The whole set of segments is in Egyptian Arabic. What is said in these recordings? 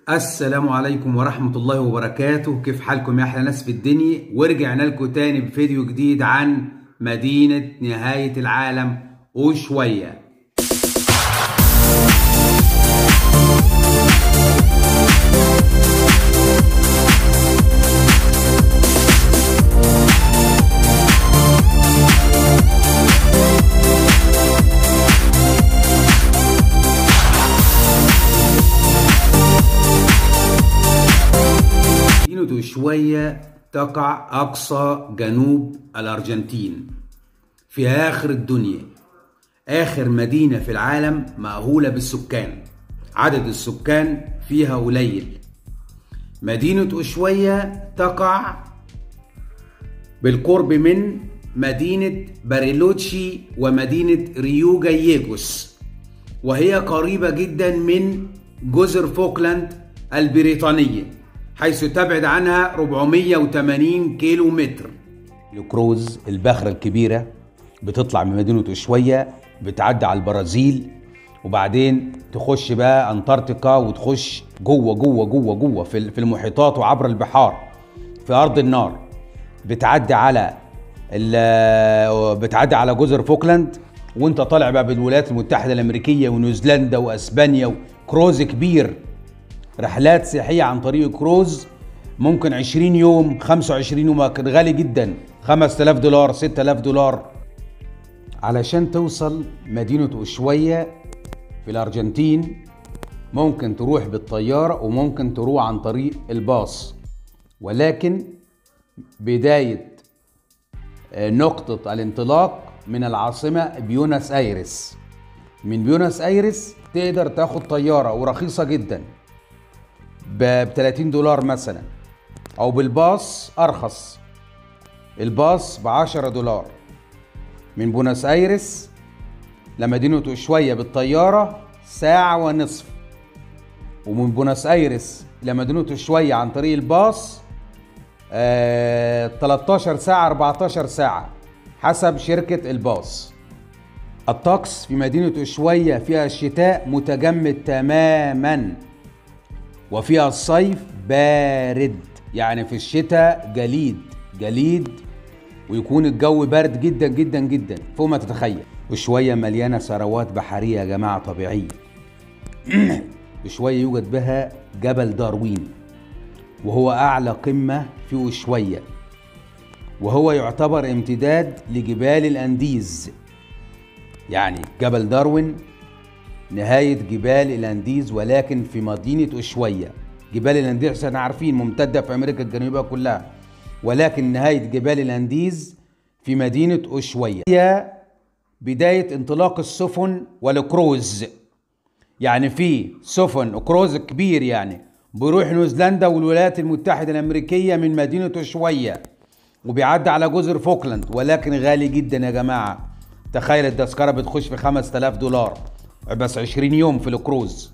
السلام عليكم ورحمة الله وبركاته كيف حالكم يا أحلى ناس في الدنيا ورجعنا لكم تاني بفيديو جديد عن مدينة نهاية العالم وشوية مدينة وشوية تقع أقصى جنوب الأرجنتين في آخر الدنيا آخر مدينة في العالم مأهولة بالسكان عدد السكان فيها قليل مدينة أشوية تقع بالقرب من مدينة باريلوتشي ومدينة ريو جاييجوس وهي قريبة جدا من جزر فوكلاند البريطانية حيث تبعد عنها 480 كيلو متر الكروز الباخرة الكبيرة بتطلع من مدينة أشوية بتعدي على البرازيل وبعدين تخش بقى أنتاركتيكا وتخش جوه جوه جوه جوه في في المحيطات وعبر البحار في أرض النار بتعدي على ال- بتعدي على جزر فوكلاند وانت طالع بقى بالولايات المتحدة الأمريكية ونيوزيلندا وأسبانيا وكروز كبير رحلات سياحية عن طريق كروز ممكن 20 يوم 25 يوم كان غالي جدا 5000 دولار 6000 دولار علشان توصل مدينة أشوية في الأرجنتين ممكن تروح بالطيارة وممكن تروح عن طريق الباص ولكن بداية آه، نقطة الانطلاق من العاصمة بيونس ايرس من بيونس ايرس تقدر تاخد طيارة ورخيصة جدا ب 30 دولار مثلا او بالباص ارخص الباص ب 10 دولار من بوناس ايرس لمدينة أشوية بالطيارة ساعة ونصف ومن بوناس ايرس لمدينة أشوية عن طريق الباص آه 13 ساعة 14 ساعة حسب شركة الباص الطقس في مدينة أشوية فيها الشتاء متجمد تماما وفيها الصيف بارد يعني في الشتاء جليد جليد ويكون الجو بارد جدا جدا جدا فوق ما تتخيل وشوية مليانة ثروات بحرية يا جماعة طبيعية وشوية يوجد بها جبل داروين وهو أعلى قمة في أشوية وهو يعتبر امتداد لجبال الأنديز يعني جبل داروين نهاية جبال الأنديز ولكن في مدينة أشوية جبال الأنديز احنا عارفين ممتدة في أمريكا الجنوبية كلها ولكن نهاية جبال الأنديز في مدينة أشوية هي بداية انطلاق السفن والكروز يعني في سفن كروز كبير يعني بيروح نيوزيلندا والولايات المتحدة الأمريكية من مدينة أشوية وبيعدي على جزر فوكلاند ولكن غالي جدا يا جماعة تخيل التذكرة بتخش في 5000 دولار بس 20 يوم في الكروز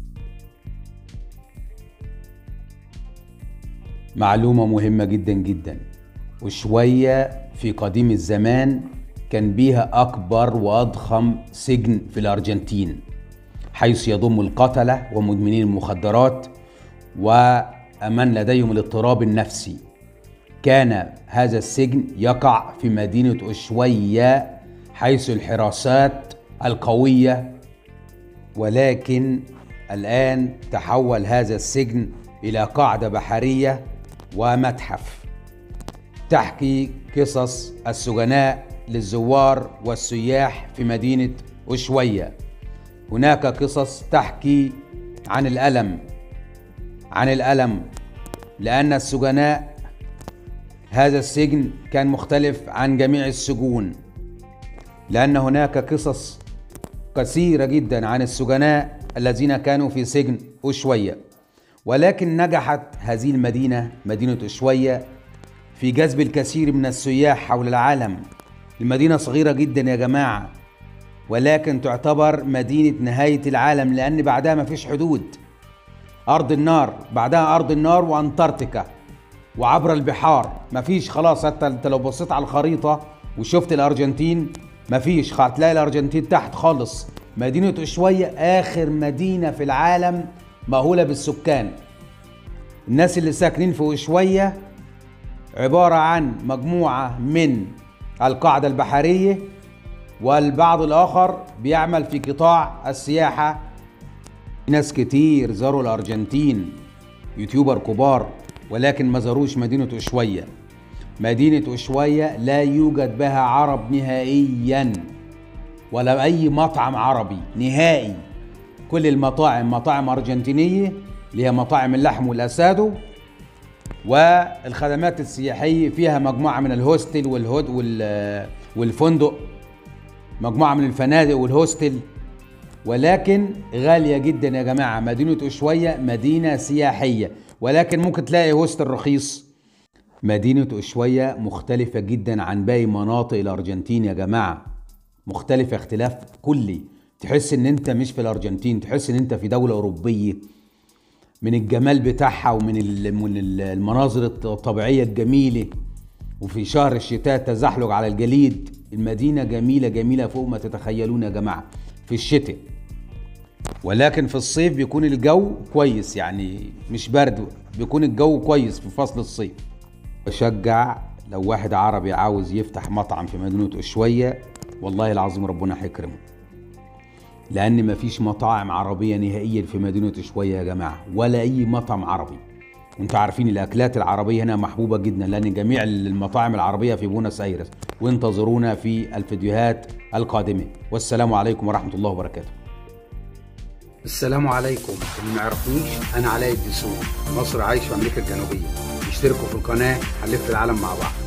معلومة مهمة جدا جدا وشوية في قديم الزمان كان بيها أكبر وأضخم سجن في الأرجنتين حيث يضم القتلة ومدمنين المخدرات ومن لديهم الاضطراب النفسي كان هذا السجن يقع في مدينة أشوية حيث الحراسات القوية ولكن الآن تحول هذا السجن إلى قاعدة بحرية ومتحف تحكي قصص السجناء للزوار والسياح في مدينة أشوية هناك قصص تحكي عن الألم عن الألم لأن السجناء هذا السجن كان مختلف عن جميع السجون لأن هناك قصص كثيرة جدا عن السجناء الذين كانوا في سجن أشوية ولكن نجحت هذه المدينة مدينة أشوية في جذب الكثير من السياح حول العالم المدينة صغيرة جدا يا جماعة ولكن تعتبر مدينة نهاية العالم لأن بعدها مفيش حدود أرض النار بعدها أرض النار وأنتاركتيكا وعبر البحار مفيش خلاص حتى انت لو بصيت على الخريطة وشفت الأرجنتين مفيش هتلاقي الأرجنتين تحت خالص مدينة أشوية آخر مدينة في العالم مأهولة بالسكان الناس اللي ساكنين في أشوية عبارة عن مجموعة من القاعدة البحرية والبعض الآخر بيعمل في قطاع السياحة ناس كتير زاروا الأرجنتين يوتيوبر كبار ولكن ما زاروش مدينة أشوية مدينة أشوية لا يوجد بها عرب نهائيا ولا أي مطعم عربي نهائي كل المطاعم مطاعم أرجنتينية اللي هي مطاعم اللحم والأسادو والخدمات السياحية فيها مجموعة من الهوستل والهود وال والفندق مجموعة من الفنادق والهوستل ولكن غالية جدا يا جماعة مدينة أشوية مدينة سياحية ولكن ممكن تلاقي هوستل رخيص مدينة أشوية مختلفة جدا عن باقي مناطق الأرجنتين يا جماعة مختلفة اختلاف كلي تحس ان انت مش في الأرجنتين تحس ان انت في دولة أوروبية من الجمال بتاعها ومن المناظر الطبيعية الجميلة وفي شهر الشتاء تزحلق على الجليد المدينة جميلة جميلة فوق ما تتخيلون يا جماعة في الشتاء ولكن في الصيف بيكون الجو كويس يعني مش برد بيكون الجو كويس في فصل الصيف بشجع لو واحد عربي عاوز يفتح مطعم في مدينة أشوية والله العظيم ربنا هيكرمه لان مفيش مطاعم عربيه نهائيا في مدينه شويه يا جماعه ولا اي مطعم عربي انتوا عارفين الاكلات العربيه هنا محبوبه جدا لان جميع المطاعم العربيه في بونس ايرس وانتظرونا في الفيديوهات القادمه والسلام عليكم ورحمه الله وبركاته السلام عليكم اللي ما يعرفنيش انا علاء الدسوق مصر عايش في امريكا الجنوبيه اشتركوا في القناه هنلف العالم مع بعض